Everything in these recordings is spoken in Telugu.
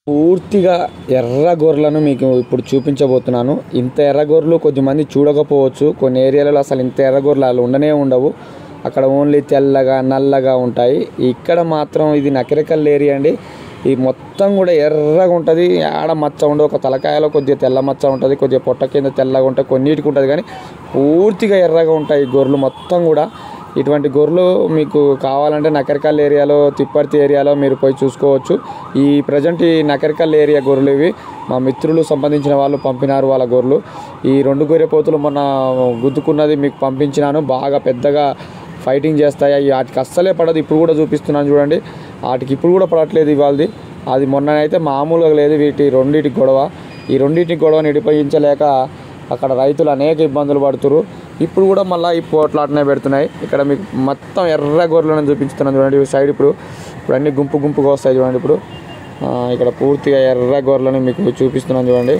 పూర్తిగా ఎర్ర గొర్రెలను మీకు ఇప్పుడు చూపించబోతున్నాను ఇంత ఎర్ర గొర్రెలు కొద్దిమంది చూడకపోవచ్చు కొన్ని ఏరియాలలో అసలు ఇంత ఎర్ర గొర్రెలు అలా ఉండనే ఉండవు అక్కడ ఓన్లీ తెల్లగా నల్లగా ఉంటాయి ఇక్కడ మాత్రం ఇది నకరికల్ ఏరియా అండి ఈ మొత్తం కూడా ఎర్రగా ఉంటుంది ఆడ మచ్చ ఉండదు ఒక తలకాయలో కొద్దిగా తెల్ల మచ్చ ఉంటుంది కొద్దిగా పొట్ట కింద తెల్లగా ఉంటాయి కొన్నిటికి ఉంటుంది కానీ పూర్తిగా ఎర్రగా ఉంటాయి ఈ గొర్రెలు మొత్తం కూడా ఇటువంటి గొర్రెలు మీకు కావాలంటే నకరికల్ ఏరియాలో తిప్పర్తి ఏరియాలో మీరు పోయి చూసుకోవచ్చు ఈ ప్రజెంట్ ఈ నకరికల్ ఏరియా గొర్రెలు ఇవి మా మిత్రులు సంబంధించిన వాళ్ళు పంపినారు వాళ్ళ గొర్రెలు ఈ రెండు గొర్రె పోతులు మొన్న గుద్దుకున్నది మీకు పంపించినాను బాగా పెద్దగా ఫైటింగ్ చేస్తాయి అవి వాటికి అస్సలే పడదు ఇప్పుడు కూడా చూపిస్తున్నాను చూడండి వాటికి ఇప్పుడు కూడా పడట్లేదు ఇవాళది అది మొన్న అయితే మామూలుగా లేదు వీటి రెండింటికి గొడవ ఈ రెండింటికి గొడవ నిడిపించలేక అక్కడ రైతులు అనేక ఇబ్బందులు పడుతురు ఇప్పుడు కూడా మళ్ళీ ఈ పోట్లాటనే పెడుతున్నాయి ఇక్కడ మీకు మొత్తం ఎర్ర గొర్రెలను చూపించుతున్నాను చూడండి ఈ సైడ్ ఇప్పుడు ఇప్పుడు అన్ని గుంపు గుంపుగా వస్తాయి చూడండి ఇప్పుడు ఆ, ఇక్కడ పూర్తిగా ఎర్ర గొర్రెలను మీకు చూపిస్తున్నాను చూడండి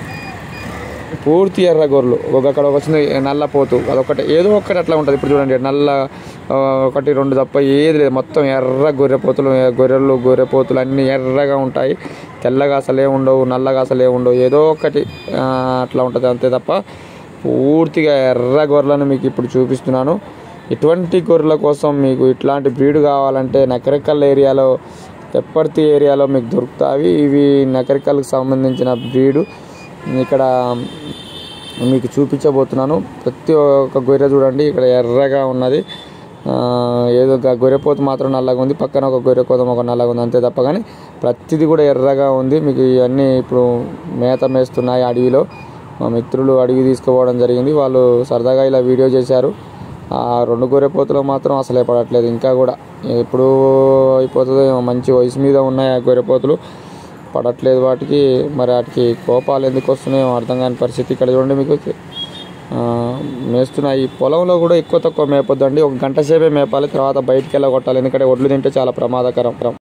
పూర్తి ఎర్ర గొర్రెలు ఒక అక్కడ ఒక వచ్చింది నల్ల పోతు అదొకటి ఏదో ఒక్కటి అట్లా ఉంటుంది ఇప్పుడు చూడండి నల్ల ఆ, ఒకటి రెండు తప్ప ఏది లేదు మొత్తం ఎర్ర గొర్రె పోతులు గొర్రెలు గొర్రె పోతులు అన్నీ ఎర్రగా ఉంటాయి తెల్లగా అసలే ఉండవు నల్లగా అసలే ఉండవు ఏదో ఒకటి ఆ, అట్లా ఉంటుంది అంతే తప్ప పూర్తిగా ఎర్ర గొర్రెలను మీకు ఇప్పుడు చూపిస్తున్నాను ఇటువంటి గొర్రెల కోసం మీకు ఇట్లాంటి బ్రీడ్ కావాలంటే నకరికల్ ఏరియాలో తెప్పర్తి ఏరియాలో మీకు దొరుకుతాయి ఇవి నకరికల్కి సంబంధించిన బ్రీడు ఇక్కడ మీకు చూపించబోతున్నాను ప్రతి ఒక్క గొర్రె చూడండి ఇక్కడ ఎర్రగా ఉన్నది ఆ, ఏదో ఒక గొర్రెపోతు మాత్రం నల్లగా ఉంది పక్కన ఒక గొర్రెకోతం ఒక నల్లగా ఉంది అంతే తప్ప కానీ ప్రతిదీ కూడా ఎర్రగా ఉంది మీకు ఇవన్నీ ఇప్పుడు మేత మేస్తున్నాయి అడవిలో మా మిత్రులు అడవి తీసుకుపోవడం జరిగింది వాళ్ళు సరదాగా ఇలా వీడియో చేశారు ఆ రెండు గొర్రెపోతులు మాత్రం అసలే పడట్లేదు ఇంకా కూడా ఎప్పుడు అయిపోతుందో ఏమో మంచి వయసు మీద ఉన్నాయి ఆ గొర్రెపోతులు పడట్లేదు వాటికి మరి వాటికి కోపాలు ఎందుకు వస్తున్నాయో అర్థం కాని పరిస్థితి ఇక్కడ చూడండి మీకు ఆ, మేస్తున్నాయి ఈ పొలంలో కూడా ఎక్కువ తక్కువ మేపొద్దండి ఒక గంట సేపే మేపాలి తర్వాత బయటికి వెళ్ళగొట్టాలి ఎందుకంటే ఒడ్లు తింటే చాలా ప్రమాదకరం